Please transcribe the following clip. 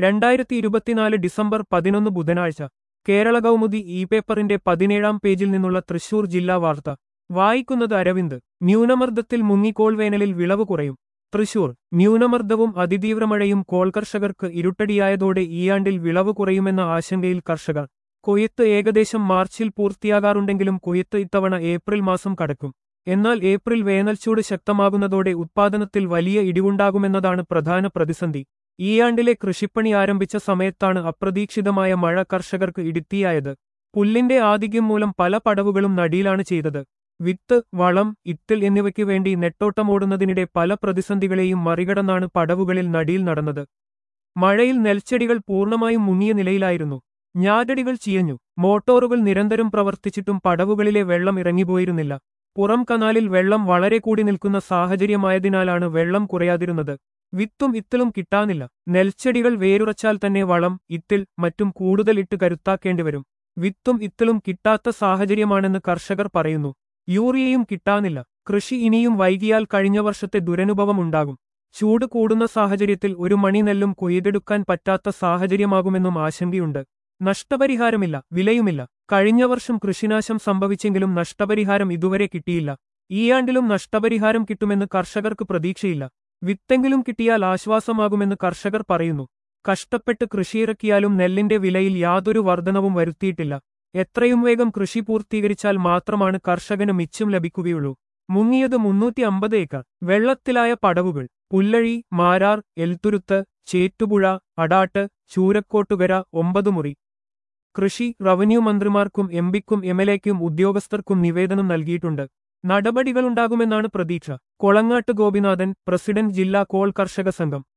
രണ്ടായിരത്തി ഇരുപത്തിനാല് ഡിസംബർ പതിനൊന്ന് ബുധനാഴ്ച കേരള കൗമുദി ഇ പേപ്പറിന്റെ പതിനേഴാം പേജിൽ നിന്നുള്ള തൃശൂർ ജില്ലാ വാർത്ത വായിക്കുന്നത് അരവിന്ദ് ന്യൂനമർദ്ദത്തിൽ മുങ്ങി കോൾവേനലിൽ വിളവ് കുറയും തൃശൂർ ന്യൂനമർദ്ദവും അതിതീവ്രമഴയും കോൾ കർഷകർക്ക് ഇരുട്ടടിയായതോടെ ഈയാണ്ടിൽ വിളവ് കുറയുമെന്ന ആശങ്കയിൽ കർഷകർ കൊയ്ത്ത് ഏകദേശം മാർച്ചിൽ പൂർത്തിയാകാറുണ്ടെങ്കിലും കൊയ്ത്ത് ഇത്തവണ ഏപ്രിൽ മാസം കടക്കും എന്നാൽ ഏപ്രിൽ വേനൽച്ചൂട് ശക്തമാകുന്നതോടെ ഉത്പാദനത്തിൽ വലിയ ഇടിവുണ്ടാകുമെന്നതാണ് പ്രധാന പ്രതിസന്ധി ഈയാണ്ടിലെ കൃഷിപ്പണി ആരംഭിച്ച സമയത്താണ് അപ്രതീക്ഷിതമായ മഴ കർഷകർക്ക് ഇടുത്തിയായത് പുല്ലിന്റെ ആധിക്യം മൂലം പല പടവുകളും നടിയിലാണ് ചെയ്തത് വിത്ത് വളം ഇത്തിൽ എന്നിവയ്ക്ക് വേണ്ടി നെട്ടോട്ടമോടുന്നതിനിടെ പല പ്രതിസന്ധികളെയും മറികടന്നാണ് പടവുകളിൽ നടിയിൽ നടന്നത് മഴയിൽ നെൽച്ചെടികൾ പൂർണ്ണമായും മുങ്ങിയ നിലയിലായിരുന്നു ഞാറ്റടികൾ ചീയഞ്ഞു മോട്ടോറുകൾ നിരന്തരം പ്രവർത്തിച്ചിട്ടും പടവുകളിലെ വെള്ളം ഇറങ്ങിപ്പോയിരുന്നില്ല പുറം കനാലിൽ വെള്ളം വളരെ കൂടി നിൽക്കുന്ന സാഹചര്യമായതിനാലാണ് വെള്ളം കുറയാതിരുന്നത് വിത്തും ഇത്തലും കിട്ടാനില്ല നെൽച്ചെടികൾ വേരുറച്ചാൽ തന്നെ വളം ഇത്തിൽ മറ്റും കൂടുതൽ ഇട്ട് കരുത്താക്കേണ്ടിവരും വിത്തും ഇത്തലും കിട്ടാത്ത സാഹചര്യമാണെന്ന് കർഷകർ പറയുന്നു യൂറിയയും കിട്ടാനില്ല കൃഷി ഇനിയും വൈകിയാൽ കഴിഞ്ഞ വർഷത്തെ ദുരനുഭവം ഉണ്ടാകും ചൂട് കൂടുന്ന സാഹചര്യത്തിൽ ഒരു മണി നെല്ലും കൊയ്തെടുക്കാൻ പറ്റാത്ത സാഹചര്യമാകുമെന്നും ആശങ്കയുണ്ട് നഷ്ടപരിഹാരമില്ല വിലയുമില്ല കഴിഞ്ഞ വർഷം കൃഷിനാശം സംഭവിച്ചെങ്കിലും നഷ്ടപരിഹാരം ഇതുവരെ കിട്ടിയില്ല ഈ ആണ്ടിലും നഷ്ടപരിഹാരം കിട്ടുമെന്ന് കർഷകർക്ക് പ്രതീക്ഷയില്ല വിത്തെങ്കിലും കിട്ടിയാൽ ആശ്വാസമാകുമെന്ന് കർഷകർ പറയുന്നു കഷ്ടപ്പെട്ട് കൃഷിയിറക്കിയാലും നെല്ലിന്റെ വിലയിൽ യാതൊരു വർധനവും വരുത്തിയിട്ടില്ല എത്രയും വേഗം കൃഷി പൂർത്തീകരിച്ചാൽ മാത്രമാണ് കർഷകന് മിച്ചം ലഭിക്കുകയുള്ളൂ മുങ്ങിയത് മുന്നൂറ്റി അമ്പത് ഏക്കർ വെള്ളത്തിലായ പടവുകൾ പുല്ലഴി മാരാർ എൽത്തുരുത്ത് ചേറ്റുപുഴ അടാട്ട് ചൂരക്കോട്ടുകര ഒമ്പത് മുറി കൃഷി റവന്യൂ മന്ത്രിമാർക്കും എംപിക്കും എംഎൽഎക്കും ഉദ്യോഗസ്ഥർക്കും നിവേദനം നൽകിയിട്ടുണ്ട് നടപടികളുണ്ടാകുമെന്നാണ് പ്രതീക്ഷ കൊളങ്ങാട്ട് ഗോപിനാഥൻ പ്രസിഡന്റ് ജില്ലാ കോൾ കർഷക സംഘം